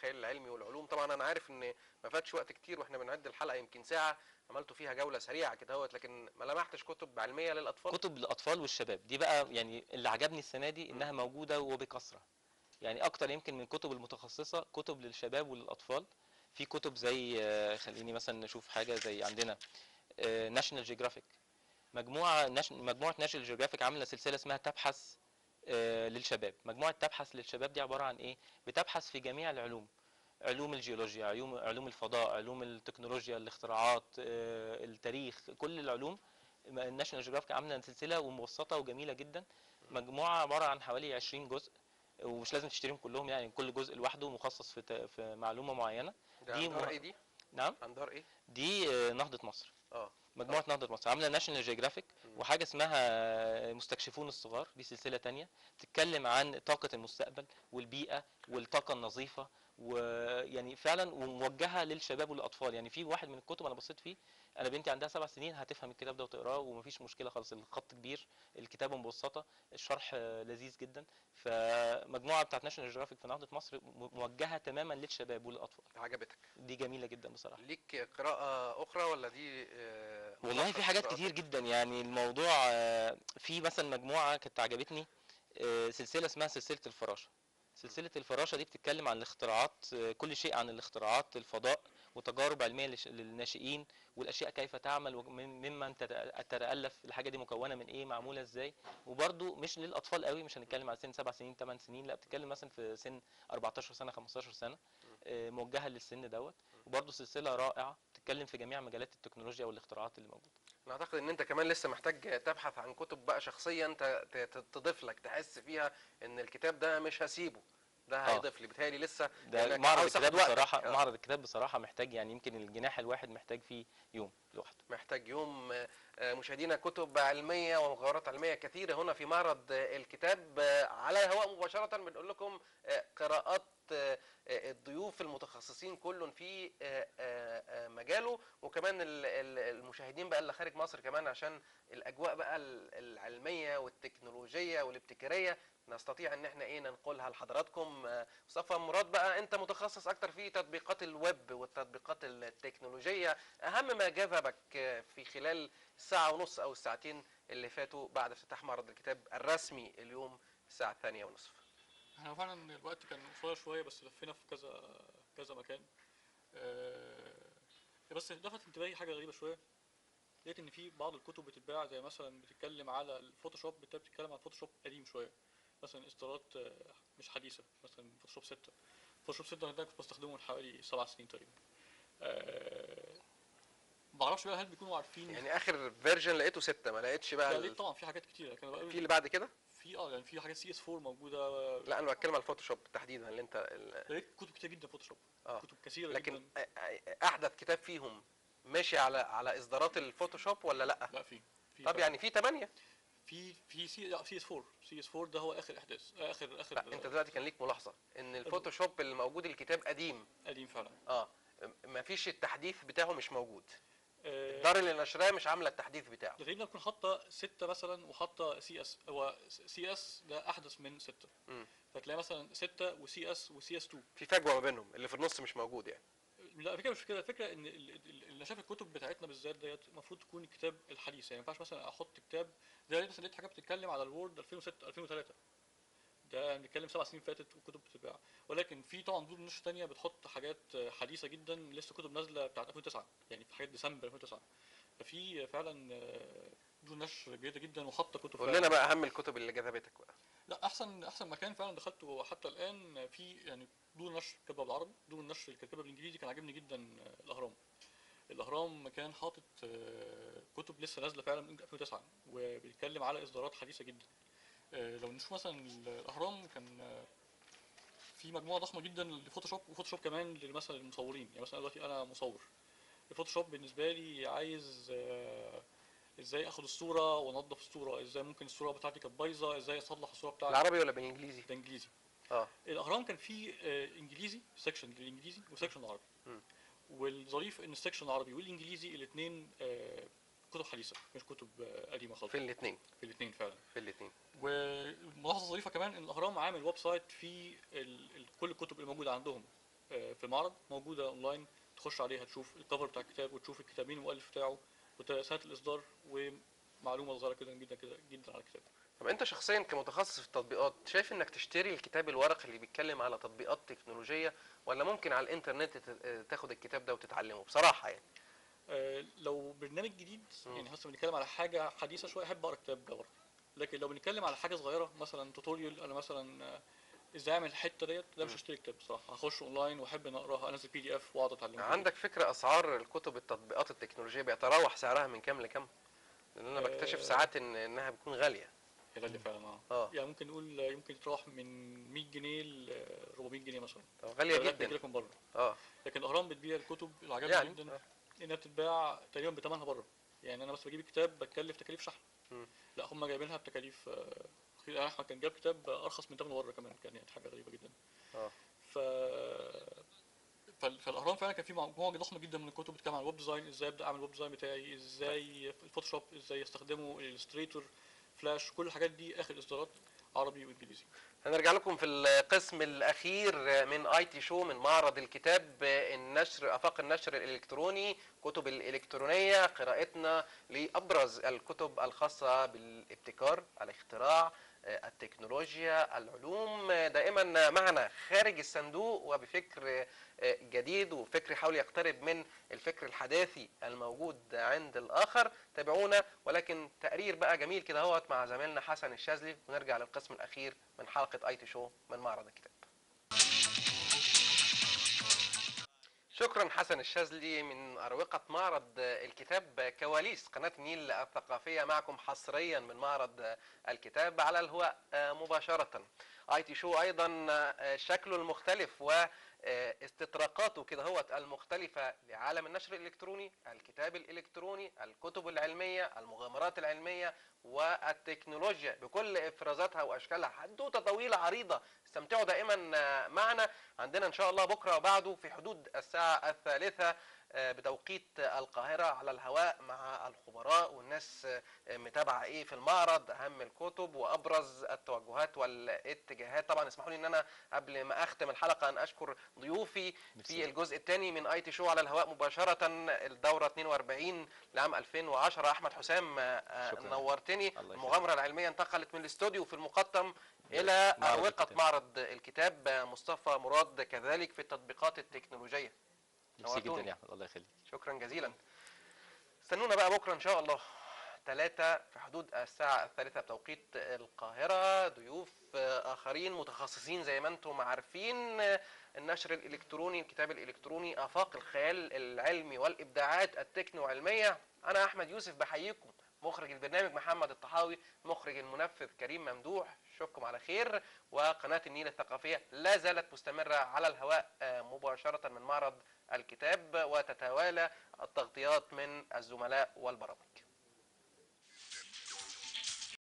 الخيال العلمي والعلوم طبعا انا عارف ان ما فاتش وقت كتير واحنا بنعد الحلقه يمكن ساعه عملتوا فيها جوله سريعه كده اهوت لكن ما لمحتش كتب علميه للاطفال كتب للاطفال والشباب دي بقى يعني اللي عجبني السنه دي انها موجوده وبكثره يعني اكتر يمكن من كتب المتخصصه كتب للشباب وللاطفال في كتب زي آه، خليني مثلا نشوف حاجه زي عندنا ناشونال جيوغرافيك مجموعه ناش- مجموعه ناشونال جيوغرافيك عامله سلسله اسمها تبحث آه، للشباب مجموعه تبحث للشباب دي عباره عن ايه بتبحث في جميع العلوم علوم الجيولوجيا علوم علوم الفضاء علوم التكنولوجيا الاختراعات آه، التاريخ كل العلوم الناشونال جيوغرافيك عامله سلسله ومبسطه وجميله جدا مجموعه عباره عن حوالي 20 جزء ومش لازم تشتريهم كلهم يعني كل جزء لوحده مخصص في ت- في معلومه معينه ده دي عن دار مه- ايه دي نعم عن دار ايه دي آه، نهضه مصر اه مجموعه نهضه مصر عامله ناشونال جيوغرافيك وحاجه اسمها مستكشفون الصغار دي سلسله تانية بتتكلم عن طاقه المستقبل والبيئه والطاقه النظيفه ويعني فعلا وموجهه للشباب والاطفال يعني في واحد من الكتب انا بصيت فيه انا بنتي عندها سبع سنين هتفهم الكتاب ده وتقراه ومفيش مشكله خالص الخط كبير الكتابه مبسطه الشرح آه، لذيذ جدا فمجموعه بتاعت ناشونال جيوغرافيك في نهضه مصر م- موجهه تماما للشباب والاطفال عجبتك دي جميله جدا بصراحه ليك قراءه اخرى ولا دي آه، والله ملخص في حاجات قراءتك؟ كتير جدا يعني الموضوع آه، في مثلا مجموعه كانت عجبتني آه، سلسله اسمها سلسله الفراشه سلسله الفراشه دي بتتكلم عن الاختراعات آه، كل شيء عن الاختراعات الفضاء وتجارب علميه للش- للناشئين والاشياء كيف تعمل ومن- ممن تت- تتالف الحاجه دي مكونه من ايه معموله ازاي وبرده مش للاطفال قوي مش هنتكلم على سن 7 سنين 8 سنين لا بتتكلم مثلا في سن 14 سنه 15 سنه آه، موجهه للسن دوت وبرده سلسله رائعه بتتكلم في جميع مجالات التكنولوجيا والاختراعات اللي موجوده انا اعتقد ان انت كمان لسه محتاج تبحث عن كتب بقى شخصيه انت ت- ت- تضيف لك تحس فيها ان الكتاب ده مش هسيبه ده آه. هيضيف لي بيتهيألي لسه ده لأنك معرض عاوز تاخد الكتاب وقتك. بصراحه آه. معرض الكتاب بصراحه محتاج يعني يمكن الجناح الواحد محتاج فيه يوم لوحده محتاج يوم آه، آه، مشاهدينا كتب علميه ومغامرات علميه كثيره هنا في معرض آه، الكتاب آه، على الهواء مباشره بنقول لكم آه، قراءات آه، آه، الضيوف المتخصصين كل في آه، آه، آه، مجاله وكمان ال- ال- المشاهدين بقى اللي خارج مصر كمان عشان الاجواء بقى ال- العلميه والتكنولوجيه والابتكاريه نستطيع ان احنا ايه ننقلها لحضراتكم آه، مصطفى مراد بقى انت متخصص اكتر في تطبيقات الويب والتطبيقات التكنولوجيه اهم ما جذبك آه، في خلال الساعه ونص او الساعتين اللي فاتوا بعد افتتاح معرض الكتاب الرسمي اليوم الساعه الثانية ونصف احنا فعلا الوقت كان قصير شويه بس لفينا في كذا كذا مكان آه، بس لفت انتباهي حاجه غريبه شويه لقيت ان في بعض الكتب بتتباع زي مثلا بتتكلم على الفوتوشوب بت- بتتكلم عن الفوتوشوب قديم شويه مثلا اصدارات آه، مش حديثه مثلا فوتوشوب 6 فوتوشوب 6 ده كنت بستخدمه من حوالي سبع سنين تقريبا آه، معرفش بقى هل بيكونوا عارفين يعني اخر فيرجن لقيته ستة ما لقيتش بقى لا ال- لقيت طبعا في حاجات كتير لكن بقى في اللي بعد كده في اه يعني في حاجات سي اس 4 موجوده لا انا بتكلم على الفوتوشوب تحديدا اللي انت ال- لقيت كتب كتير جدا فوتوشوب اه كتب كثيره لكن جدا أ- أ- احدث كتاب فيهم ماشي على على اصدارات الفوتوشوب ولا لا لا في في طب فعلا. يعني في 8 في في سي لا سي اس 4 سي اس 4 ده هو اخر احداث آه، اخر اخر لا انت دلوقتي كان ليك ملاحظه ان الفوتوشوب اللي موجود الكتاب قديم قديم فعلا اه ما فيش التحديث بتاعه مش موجود آه، الدار اللي نشراه مش عامله التحديث بتاعه ده غير تكون حاطه 6 مثلا وحاطه سي اس هو سي اس ده احدث من 6 مم. فتلاقي مثلا 6 وسي اس وسي اس 2 في فجوه ما بينهم اللي في النص مش موجود يعني لا الفكره مش كده الفكره ان ال- ال- اللي شاف الكتب بتاعتنا بالذات ديت المفروض تكون الكتاب الحديث يعني ما ينفعش مثلا احط كتاب زي مثلا لقيت حاجه بتتكلم على الوورد 2006 2003 ده بنتكلم سبع سنين فاتت وكتب بتتباع ولكن في طبعا دور نشر تانية بتحط حاجات حديثه جدا لسه كتب نازله بتاعت 2009 يعني في حاجات ديسمبر 2009 ففي فعلا آه، دور نشر جيده جدا وحاطه كتب قول فعلاً. لنا بقى اهم الكتب اللي جذبتك بقى لا احسن احسن مكان فعلا دخلته حتى الان في يعني دور نشر كاتبه بالعربي دور النشر اللي كاتبها بالانجليزي كان عاجبني جدا آه، الاهرام الاهرام كان حاطط آه، كتب لسه نازله فعلا من 2009 وبيتكلم على اصدارات حديثه جدا آه، لو نشوف مثلا الاهرام كان آه، في مجموعه ضخمه جدا لفوتوشوب وفوتوشوب كمان مثلا للمصورين يعني مثلا دلوقتي انا مصور الفوتوشوب بالنسبه لي عايز آه، ازاي اخد الصوره وانضف الصوره ازاي ممكن الصوره بتاعتي كانت بايظه ازاي اصلح الصوره بتاعتي بالعربي ولا بالانجليزي ده انجليزي اه الاهرام كان فيه آه، انجليزي سيكشن للانجليزي وسيكشن عربي مم. والظريف ان السيكشن العربي والانجليزي الاثنين كتب حديثه مش كتب آه، قديمه خالص في الاثنين في الاثنين فعلا في الاثنين وملاحظه ظريفه كمان ان الاهرام عامل ويب سايت فيه ال- ال- كل الكتب اللي موجوده عندهم آه، في المعرض موجوده اونلاين تخش عليها تشوف الكفر بتاع الكتاب وتشوف الكتاب مين المؤلف بتاعه وسنه الاصدار ومعلومه صغيره كده جدا كده جدا على الكتاب طب انت شخصيا كمتخصص في التطبيقات شايف انك تشتري الكتاب الورقي اللي بيتكلم على تطبيقات تكنولوجيه ولا ممكن على الانترنت تت- تاخد الكتاب ده وتتعلمه بصراحه يعني آه، لو برنامج جديد مم. يعني مثلا بنتكلم على حاجه حديثه شويه احب اقرا كتاب ورقي لكن لو بنتكلم على حاجه صغيره مثلا توتوريال انا مثلا آه، ازاي اعمل الحته ديت ده مش مم. هشتري كتاب بصراحه هخش اونلاين واحب ان اقراها انزل بي دي اف واقعد اتعلم عندك فكره اسعار الكتب التطبيقات التكنولوجيه بيتراوح سعرها من كام لكام لان انا بكتشف آه. ساعات ان انها بتكون غاليه هي غاليه فعلا اه اه يعني ممكن نقول آه، يمكن تروح من 100 جنيه ل 400 جنيه مثلا طب غاليه ده جدا بتجيلك من بره اه لكن الاهرام بتبيع الكتب اللي عجبني يعني جدا آه. انها بتتباع تقريبا بثمنها بره يعني انا بس بجيب الكتاب بتكلف تكاليف شحن مم. لا هم جايبينها بتكاليف آه، يعني احمد كان جاب كتاب ارخص من ثمنه بره كمان كان يعني حاجه غريبه جدا اه ف فال- فالاهرام فعلا كان في مجموعه ضخمه جدا من الكتب بتتكلم عن الويب ديزاين ازاي ابدا اعمل الويب ديزاين بتاعي ازاي الفوتوشوب ازاي استخدمه الستريتور فلاش كل الحاجات دي اخر اصدارات عربي وانجليزي هنرجع لكم في القسم الاخير من اي تي شو من معرض الكتاب النشر افاق النشر الالكتروني كتب الالكترونيه قراءتنا لابرز الكتب الخاصه بالابتكار الاختراع التكنولوجيا العلوم دائما معنا خارج الصندوق وبفكر جديد وفكر يحاول يقترب من الفكر الحداثي الموجود عند الاخر تابعونا ولكن تقرير بقى جميل كده اهوت مع زميلنا حسن الشاذلي ونرجع للقسم الاخير من حلقه اي تي شو من معرض الكتاب شكرا حسن الشاذلي من أروقة معرض الكتاب كواليس قناة النيل الثقافية معكم حصريا من معرض الكتاب على الهواء مباشرة اي تي شو ايضا شكله المختلف و استطراقاته كده هو المختلفة لعالم النشر الإلكتروني الكتاب الإلكتروني الكتب العلمية المغامرات العلمية والتكنولوجيا بكل إفرازاتها وأشكالها حدوتة طويلة عريضة استمتعوا دائما معنا عندنا إن شاء الله بكرة وبعده في حدود الساعة الثالثة بتوقيت القاهرة على الهواء مع الخبراء والناس متابعة ايه في المعرض اهم الكتب وابرز التوجهات والاتجاهات طبعا اسمحوا لي ان انا قبل ما اختم الحلقة ان اشكر ضيوفي في الجزء الثاني من اي تي شو على الهواء مباشرة الدورة 42 لعام 2010 احمد حسام شكراً. نورتني الله يخليك. المغامرة العلمية انتقلت من الاستوديو في المقطم الى معرض اروقة الكتاب. معرض الكتاب مصطفى مراد كذلك في التطبيقات التكنولوجية ميرسي جدا نورتوني. يا احمد الله يخليك شكرا جزيلا استنونا بقى بكره ان شاء الله ثلاثة في حدود الساعة الثالثة بتوقيت القاهرة ضيوف آخرين متخصصين زي ما انتم عارفين النشر الإلكتروني الكتاب الإلكتروني آفاق الخيال العلمي والإبداعات التكنو علمية أنا أحمد يوسف بحييكم مخرج البرنامج محمد الطحاوي مخرج المنفذ كريم ممدوح اشوفكم على خير وقناة النيل الثقافية لا زالت مستمرة على الهواء آه، مباشرة من معرض الكتاب وتتوالى التغطيات من الزملاء والبرامج